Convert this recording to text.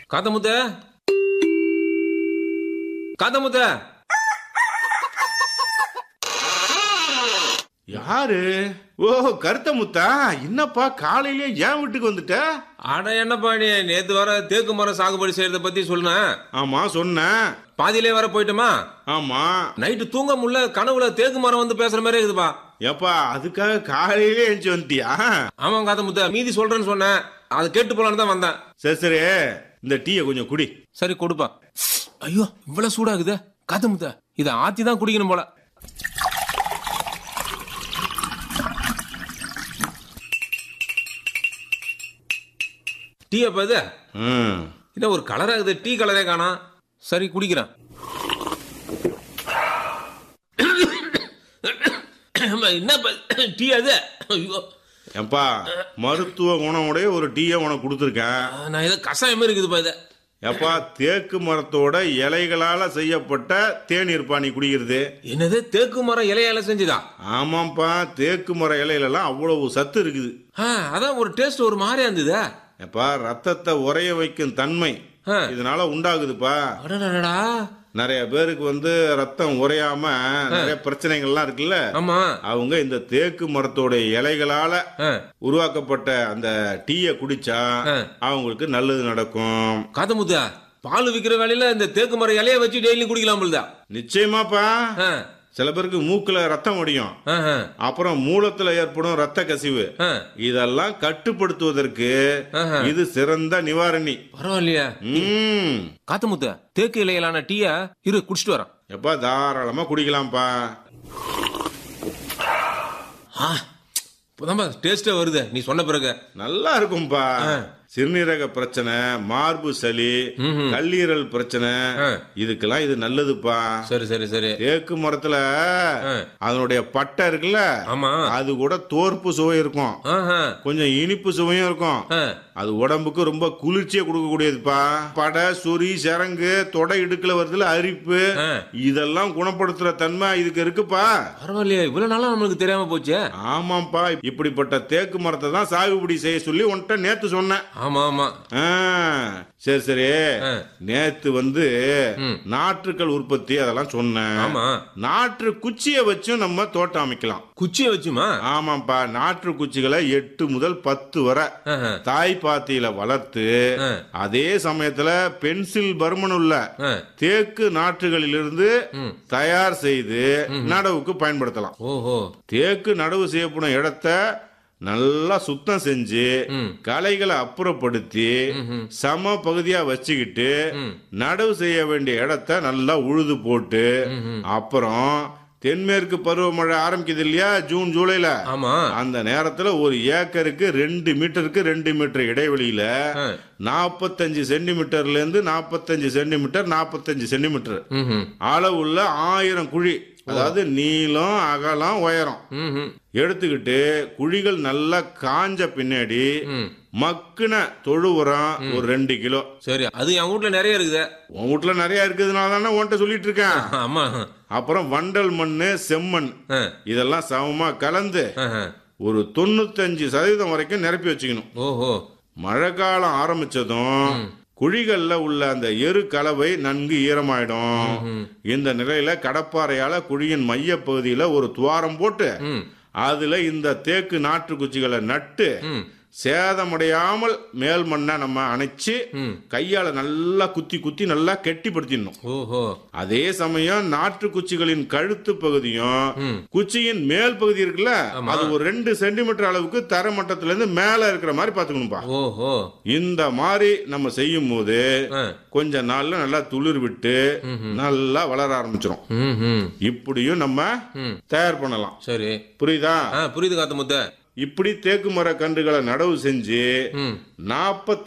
காத்தமுத்த காத்தமுத்த யாரு ஓ கருத்த முத்தா என்னப்பா காலையிலே ஏன் வீட்டுக்கு வந்துட்ட அட என்னப்பா நீ நேத்து வர தேக்கு மரம் சாகுபடி செய்யறத பத்தி சொன்னேன் ஆமா சொன்னேன் பாதியிலே வர போயிட்டோமா ஆமா நைட்டு தூங்க முடியல கனவுல தேக்கு மரம் வந்து பேசுற மாதிரி இருக்குதுப்பா ஏப்பா அதுக்காக காலையிலே எழுந்துச்சு வந்துட்டியா ஆமா காத்தமுத்த மீதி சொல்றேன்னு சொன்னேன் அதை கேட்டு போலான்னு தான் வந்தேன் சரி சரி இந்த டீயை கொஞ்சம் குடி சரி கொடுப்பா ஐயோ இவ்வளவு சூடாகுதே காத்தமுத்த இதை ஆத்தி தான் குடிக்கணும் போல டீ அப்ப இது ம் என்ன ஒரு கலர் ஆகுது டீ கலரே காணோம் சரி குடிக்கிறேன் என்ன டீ அது ஐயோ ஏப்பா மருத்துவ குணமுடைய ஒரு டீயை உனக்கு கொடுத்துருக்கேன் நான் ஏதோ கஷாயம் மாதிரி இருக்குதுப்பா இது ஏப்பா தேக்கு மரத்தோட இலைகளால செய்யப்பட்ட தேநீர்ப்பா நீ குடிக்கிறது என்னது தேக்கு மரம் இலையால செஞ்சுதா ஆமாப்பா தேக்கு மர இலையிலலாம் அவ்வளவு சத்து இருக்குது ஆ, அதான் ஒரு டேஸ்ட் ஒரு மாதிரியா இருந்ததா ஏப்பா ரத்தத்தை உறைய வைக்கும் தன்மை ஆ. இதனால உண்டாகுதுப்பா அடடடடா நிறைய பேருக்கு வந்து ரத்தம் உறையாம நிறைய பிரச்சனைகள்லாம் இருக்குல்ல ஆமா அவங்க இந்த தேக்கு மரத்தோட இலைகளால ஆ, உருவாக்கப்பட்ட அந்த டீயை குடிச்சா ஆ. அவங்களுக்கு நல்லது நடக்கும் காத்தமுத்தா பால் விக்கிற வேலையில இந்த தேக்கு மரம் இலைய வச்சு டெய்லி குடிக்கலாம் போலதா நிச்சயமாப்பா ஆ, சில பேருக்கு மூக்குல ரத்தம் ஒடியும் ஆ, ஆ, அப்புறம் மூலத்துல ஏற்படும் ரத்த கசிவு ஆ. இதெல்லாம் கட்டுப்படுத்துவதற்கு ஆஹா. இது சிறந்த நிவாரணி பரவாயில்லையா ம் காத்தமுத்த தேக்கு இலையிலான டீய இரு குடிச்சிட்டு வரேன் எப்பா தாராளமா குடிக்கலாம்ப்பா ஆ, இப்பதான்பா டேஸ்டே வருது நீ சொன்ன பிறகு நல்லா இருக்கும்பா சிறுநீரக பிரச்சனை மார்பு சளி கல்லீரல் பிரச்சனை இதுக்கெல்லாம் இது நல்லதுப்பா சரி சரி சரி தேக்கு மரத்துல ஆ. அதனுடைய பட்டை இருக்குல்ல ஆமா அது கூட தோற்பு சுவை இருக்கும் ஆஹா, கொஞ்சம் இனிப்பு சுவையும் இருக்கும் ஆ, அது உடம்புக்கு ரொம்ப குளிர்ச்சியை கொடுக்கக்கூடியதுப்பா படை சொறி சரங்கு தொடை இடுக்குல வருதுல அரிப்பு ஆ. இதெல்லாம் குணப்படுத்துற தன்மை இதுக்கு இருக்குப்பா பரவாயில்லையே இவ்வளவு நாளா நம்மளுக்கு தெரியாம போச்சே ஆமாப்பா இப்படிப்பட்ட தேக்கு மரத்தை தான் சாகுபடி செய்ய சொல்லி உன்கிட்ட நேத்து சொன்னேன் ஆமா ஆமா ஆ, சரி சரி ஆ. நேத்து வந்து ம். நாற்றுக்கள் உற்பத்தி அதெல்லாம் சொன்னேன் ஆமா நாற்று குச்சியை வச்சும் நம்ம தோட்டம் அமைக்கலாம் குச்சியை வச்சுமா ஆமாப்பா நாற்று குச்சிகளை எட்டு முதல் பத்து வரை ஆஹா, தாய் பாத்தியில வளர்த்து ஆ. அதே சமயத்துல பென்சில் பருமன் உள்ள ஆ, தேக்கு நாற்றுகளிலிருந்து ம். தயார் செய்து நடவுக்கு பயன்படுத்தலாம் ஓஹோ தேக்கு நடவு செய்யப்படும் இடத்த நல்லா சுத்தம் செஞ்சு ம். களைகளை அப்புறப்படுத்தி ம்ஹும். சம பகுதியா வச்சுக்கிட்டு ம். நடவு செய்ய வேண்டிய இடத்த நல்லா உழுது போட்டு ம்ஹும். அப்புறம் தென்மேற்கு பருவமழை ஆரம்பிக்குது இல்லையா ஜூன் ஜூலைல ஆமா அந்த நேரத்துல ஒரு ஏக்கருக்கு ரெண்டு மீட்டருக்கு ரெண்டு மீட்டர் இடைவெளியில ஆ. நாற்பத்தஞ்சு சென்டிமீட்டர்ல இருந்து நாற்பத்தஞ்சு சென்டிமீட்டர் நாற்பத்தஞ்சு சென்டிமீட்டர் ம்ஹும். அளவுள்ள ஆயிரம் குழி அதாவது நீளம் அகலம் உயரம் ம்ஹும். எடுத்துக்கிட்டு குழிகள் நல்லா காஞ்ச பின்னாடி ம். மக்குன தொழு உரம் ஒரு ரெண்டு கிலோ சரி அது என் வீட்ல நிறைய இருக்குது உன் வீட்டுல நிறைய இருக்கிறதுனால தானே உன்கிட்ட சொல்லிட்டு இருக்கேன் ஆமா அப்புறம் வண்டல் மண்ணு செம்மண் ஆ, இதெல்லாம் சமமா கலந்து ஆஹா. ஒரு தொண்ணூத்தஞ்சு சதவீதம் வரைக்கும் நிரப்பி வச்சுக்கணும் ஓஹோ மழை காலம் ஆரம்பிச்சதும் குழிகள்ல உள்ள அந்த எரு கலவை நன்கு ஈரமாயிடும் இந்த நிலையில கடப்பாறையால குழியின் மைய பகுதியில ஒரு துவாரம் போட்டு ம் அதுல இந்த தேக்கு நாற்று குச்சிகளை நட்டு ம் சேதமடையாமல் மேல் மண்ணை நம்ம அணைச்சு ம். கையால நல்லா குத்தி குத்தி நல்லா கெட்டிப்படுத்திடணும் ஓஹோ அதே சமயம் நாற்று குச்சிகளின் கழுத்து பகுதியும் ம். குச்சியின் மேல் பகுதி இருக்குல்ல ஆமா. அது ஒரு ரெண்டு சென்டிமீட்டர் அளவுக்கு தர மட்டத்துல இருந்து மேல இருக்கிற மாதிரி பாத்துக்கணும்பா ஓஹோ இந்த மாதிரி நம்ம செய்யும் போது ஆ. கொஞ்ச நாள்ல நல்லா துளிர் விட்டு நல்லா வளர ஆரம்பிச்சிரும் ம் ம் இப்படியும் நம்ம ம் தயார் பண்ணலாம் சரி புரியுதா ஆ புரியுது காத்த முத்த இப்படி தேக்கு மர கன்றுகளை நடவு செஞ்சு ம் நாற்பத்தி